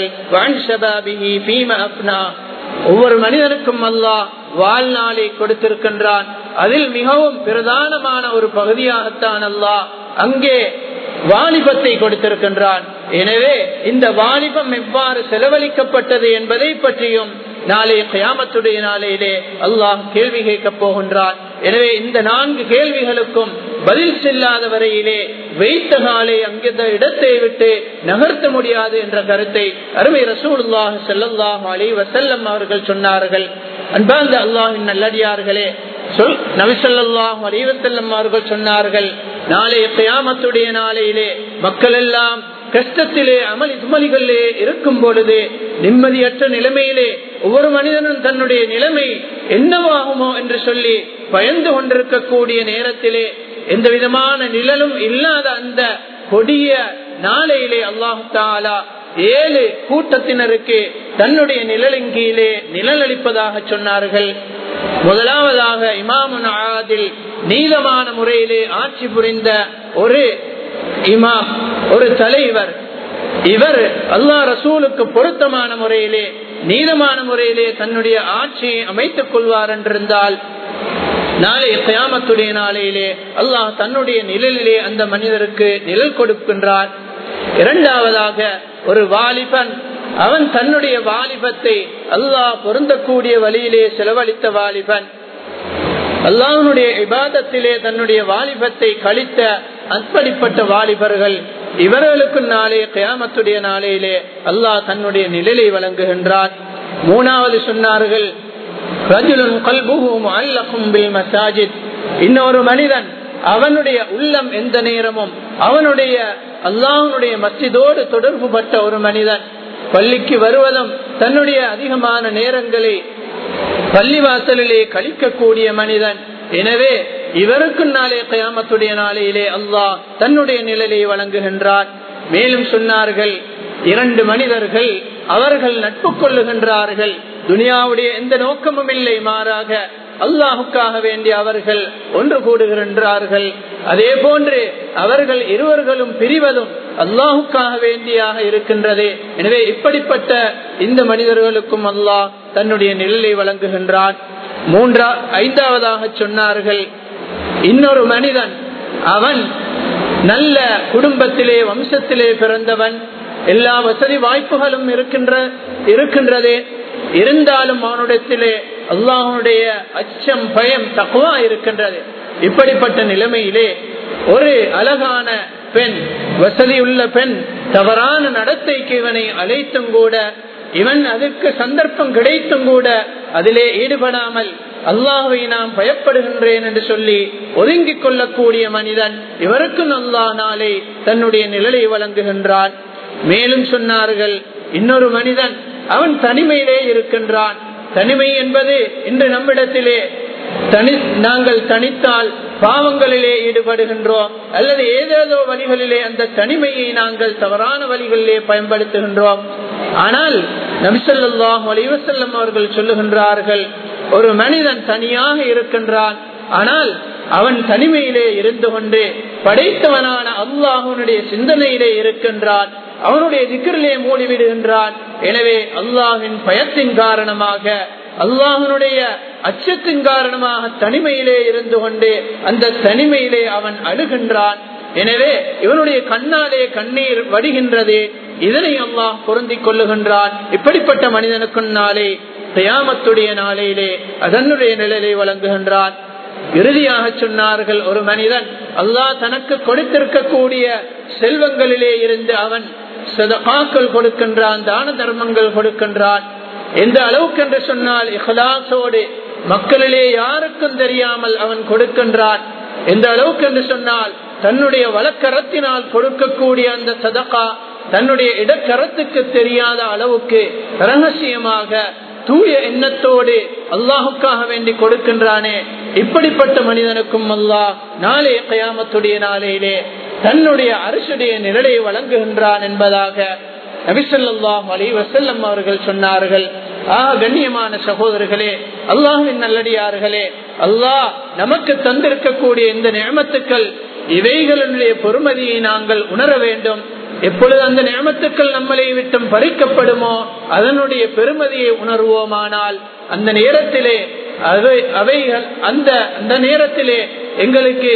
A: ஒவ்வொரு மனிதனுக்கும் அல்லாஹ் வாழ்நாளை கொடுத்திருக்கின்றான் அதில் மிகவும் பிரதானமான ஒரு பகுதியாகத்தான் அல்லாஹ் அங்கே வாலிபத்தை கொடுத்திருக்கின்றான் எனவே இந்த வாலிபம் எவ்வாறு செலவழிக்கப்பட்டது என்பதை பற்றியும் நாளைய கயாமத்துடைய நாளையிலே அல்லாஹ் கேள்வி கேட்கப் போகின்றான் எனவே இந்த நான்கு கேள்விகளுக்கும் பதில் செல்லாத வரையிலே வைத்த காலை அங்கிருந்த இடத்தை விட்டு நகர்த்த முடியாது என்ற கருத்தை அருமை ரசூலுல்லாஹ் செல்லல்லாஹ் அலி வசல்லம் அவர்கள் சொன்னார்கள் அன்பார்ந்த அல்லாஹின் நல்லடியார்களே சொல் நபிசல்லாஹ் அலிவசல்லம் அவர்கள் சொன்னார்கள் நாளைய கயாமத்துடைய நாளையிலே மக்கள் எல்லாம் கஷ்டத்திலே அமல் இஸ்மலிகளிலே இருக்கும் பொழுது நிம்மதியற்ற நிலைமையிலே ஒவ்வொரு மனிதனும் தன்னுடைய நிலைமை என்னவாகுமோ என்று சொல்லி பயந்து கொண்டிருக்கக்கூடிய நேரத்திலே எந்த விதமான நிழலும் இல்லாத அந்த கொடிய நாளையிலே அல்லாஹு தாலா ஏழு கூட்டத்தினருக்கு தன்னுடைய நிழலின் கீழே நிழல் அளிப்பதாக சொன்னார்கள் முதலாவதாக இமாமுன் ஆதில் நீளமான முறையிலே ஆட்சி புரிந்த ஒரு இமாம் ஒரு தலைவர் இவர் அல்லா ரசூலுக்கு பொருத்தமான முறையிலே நீளமான முறையிலே தன்னுடைய ஆட்சியை அமைத்துக் கொள்வார் என்றிருந்தால் நாளை கயாமத்துடைய நாளையிலே அல்லாஹ் தன்னுடைய நிழலிலே அந்த மனிதருக்கு நிழல் கொடுக்கின்றார் இரண்டாவதாக ஒரு வாலிபன் அவன் தன்னுடைய வாலிபத்தை அல்லாஹ் பொருந்தக்கூடிய வழியிலே செலவழித்த வாலிபன் அல்லாஹனுடைய இபாதத்திலே தன்னுடைய வாலிபத்தை கழித்த அற்படிப்பட்ட வாலிபர்கள் இவர்களுக்கு நாளே கயாமத்துடைய நாளையிலே அல்லாஹ் தன்னுடைய நிழலை வழங்குகின்றார் மூணாவது சொன்னார்கள் இன்னொரு மனிதன் அவனுடைய உள்ளம் எந்த நேரமும் அவனுடைய அல்லாஹனுடைய மத்திதோடு தொடர்பு பட்ட ஒரு மனிதன் பள்ளிக்கு வருவதும் தன்னுடைய அதிகமான நேரங்களை பள்ளிவாசலிலே கழிக்கக்கூடிய மனிதன் எனவே இவருக்கு நாளே கயாமத்துடைய நாளையிலே அல்லாஹ் தன்னுடைய நிழலை வழங்குகின்றார் மேலும் சொன்னார்கள் இரண்டு மனிதர்கள் அவர்கள் நட்பு கொள்ளுகின்றார்கள் துனியாவுடைய எந்த நோக்கமும் இல்லை மாறாக அல்லாஹுக்காக வேண்டி அவர்கள் ஒன்று கூடுகின்றார்கள் அதே போன்று அவர்கள் இருவர்களும் பிரிவதும் அல்லாஹுக்காக வேண்டியாக இருக்கின்றது எனவே இப்படிப்பட்ட இந்த மனிதர்களுக்கும் அல்லாஹ் தன்னுடைய நிழலை வழங்குகின்றான் மூன்றா ஐந்தாவதாக சொன்னார்கள் இன்னொரு மனிதன் அவன் நல்ல குடும்பத்திலே வம்சத்திலே பிறந்தவன் எல்லா வசதி வாய்ப்புகளும் இருக்கின்ற இருக்கின்றதே இருந்தாலும் அவனிடத்திலே அல்லாஹனுடைய அச்சம் பயம் தக்குவா இருக்கின்றது இப்படிப்பட்ட நிலைமையிலே ஒரு அழகான பெண் வசதியுள்ள பெண் தவறான நடத்தைக்கு இவனை அழைத்தும் கூட இவன் அதற்கு சந்தர்ப்பம் கிடைத்தும் கூட அதிலே ஈடுபடாமல் அல்லாஹை நாம் பயப்படுகின்றேன் என்று சொல்லி ஒதுங்கிக் கொள்ளக்கூடிய மனிதன் இவருக்கும் அல்லாஹ் நாளை தன்னுடைய நிழலை வழங்குகின்றான் மேலும் சொன்னார்கள் இன்னொரு மனிதன் அவன் தனிமையிலே இருக்கின்றான் தனிமை என்பது இன்று நம்மிடத்திலே தனி நாங்கள் தனித்தால் பாவங்களிலே ஈடுபடுகின்றோம் அல்லது ஏதேதோ வழிகளிலே அந்த தனிமையை நாங்கள் தவறான வழிகளிலே பயன்படுத்துகின்றோம் ஆனால் நபிசல்லாஹ் அலிவசல்லம் அவர்கள் சொல்லுகின்றார்கள் ஒரு மனிதன் தனியாக இருக்கின்றான் ஆனால் அவன் தனிமையிலே இருந்து கொண்டு படைத்தவனான அல்லாஹனுடைய சிந்தனையிலே இருக்கின்றான் அவனுடைய திக்கரிலே மூடிவிடுகின்றான் எனவே அல்லாஹின் பயத்தின் காரணமாக அல்லாஹனுடைய அச்சத்தின் காரணமாக தனிமையிலே இருந்து கொண்டு அந்த தனிமையிலே அவன் அழுகின்றான் எனவே இவனுடைய கண்ணாலே கண்ணீர் வடிகின்றது இதனை அல்லாஹ் பொருந்திக் கொள்ளுகின்றான் இப்படிப்பட்ட மனிதனுக்கு நாளே தயாமத்துடைய நாளையிலே அதனுடைய நிழலை வழங்குகின்றான் இறுதியாக சொன்னார்கள் ஒரு மனிதன் அல்லாஹ் தனக்கு கொடுத்திருக்கக்கூடிய செல்வங்களிலே இருந்து அவன் சதகாக்கள் கொடுக்கின்றான் தான தர்மங்கள் கொடுக்கின்றான் எந்த அளவுக்கு என்று சொன்னால் இஹ்லாசோடு மக்களிலே யாருக்கும் தெரியாமல் அவன் கொடுக்கின்றான் எந்த அளவுக்கு என்று சொன்னால் தன்னுடைய வழக்கரத்தினால் கொடுக்கக்கூடிய அந்த சதகா தன்னுடைய இடக்கரத்துக்கு தெரியாத அளவுக்கு ரகசியமாக தூய எண்ணத்தோடு அல்லாஹுக்காக வேண்டி கொடுக்கின்றானே இப்படிப்பட்ட மனிதனுக்கும் அல்லாஹ் நாளே கயாமத்துடைய நாளையிலே தன்னுடைய அரசுடைய நிழலை வழங்குகின்றான் என்பதாக நபிசல்லாஹ் அலி வசல்லம் அவர்கள் சொன்னார்கள் ஆக கண்ணியமான சகோதரர்களே அல்லாஹின் நல்லடியார்களே அல்லாஹ் நமக்கு தந்திருக்கக்கூடிய இந்த நியமத்துக்கள் இவைகளுடைய பொறுமதியை நாங்கள் உணர வேண்டும் எப்பொழுது அந்த நியமத்துக்கள் நம்மளை விட்டும் பறிக்கப்படுமோ அதனுடைய பெருமதியை உணர்வோமானால் அந்த நேரத்திலே அவை அவைகள் அந்த அந்த நேரத்திலே எங்களுக்கு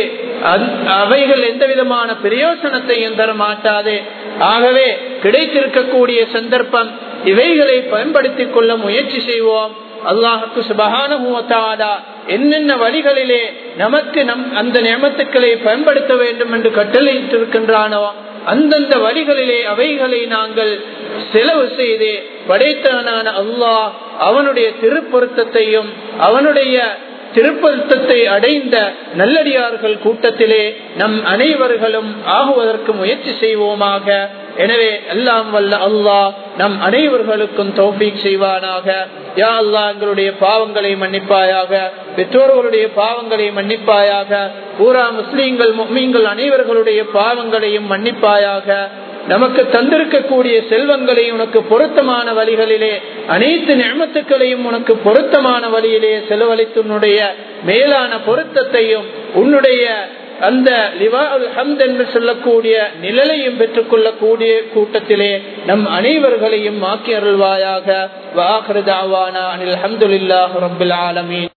A: அவைகள் எந்த விதமான பிரயோசனத்தையும் தர மாட்டாது ஆகவே கிடைத்திருக்கக்கூடிய சந்தர்ப்பம் இவைகளை பயன்படுத்திக் கொள்ள முயற்சி செய்வோம் அல்லாஹுக்கு சுபகான என்னென்ன வழிகளிலே நமக்கு நம் அந்த நியமத்துக்களை பயன்படுத்த வேண்டும் என்று கட்டளையிட்டிருக்கின்றானோ அந்தந்த வழிகளிலே அவைகளை நாங்கள் செலவு செய்து படைத்தவனான அல்லாஹ் அவனுடைய திருப்பொருத்தத்தையும் அவனுடைய திருப்பத்தத்தை அடைந்த நல்லடியார்கள் கூட்டத்திலே நம் அனைவர்களும் ஆகுவதற்கு முயற்சி செய்வோமாக எனவே எல்லாம் வல்ல அல்லாஹ் நம் அனைவர்களுக்கும் தௌஃபீக் செய்வானாக யா அல்லா எங்களுடைய பாவங்களை மன்னிப்பாயாக பெற்றோர்களுடைய பாவங்களை மன்னிப்பாயாக பூரா முஸ்லீம்கள் மீன்கள் அனைவர்களுடைய பாவங்களையும் மன்னிப்பாயாக நமக்கு தந்திருக்கக்கூடிய செல்வங்களை உனக்கு பொருத்தமான வழிகளிலே அனைத்து நியமத்துக்களையும் உனக்கு பொருத்தமான வழியிலே செலவழித்துன்னுடைய மேலான பொருத்தத்தையும் உன்னுடைய அந்த லிவா ஹம்த் என்று சொல்லக்கூடிய நிழலையும் பெற்றுக் கொள்ளக்கூடிய கூட்டத்திலே நம் அனைவர்களையும் ஆக்கி அருள்வாயாக வாஹ்ரதாவானா அனில் அஹமதுல்லாஹ் ரபில் ஆலமீன்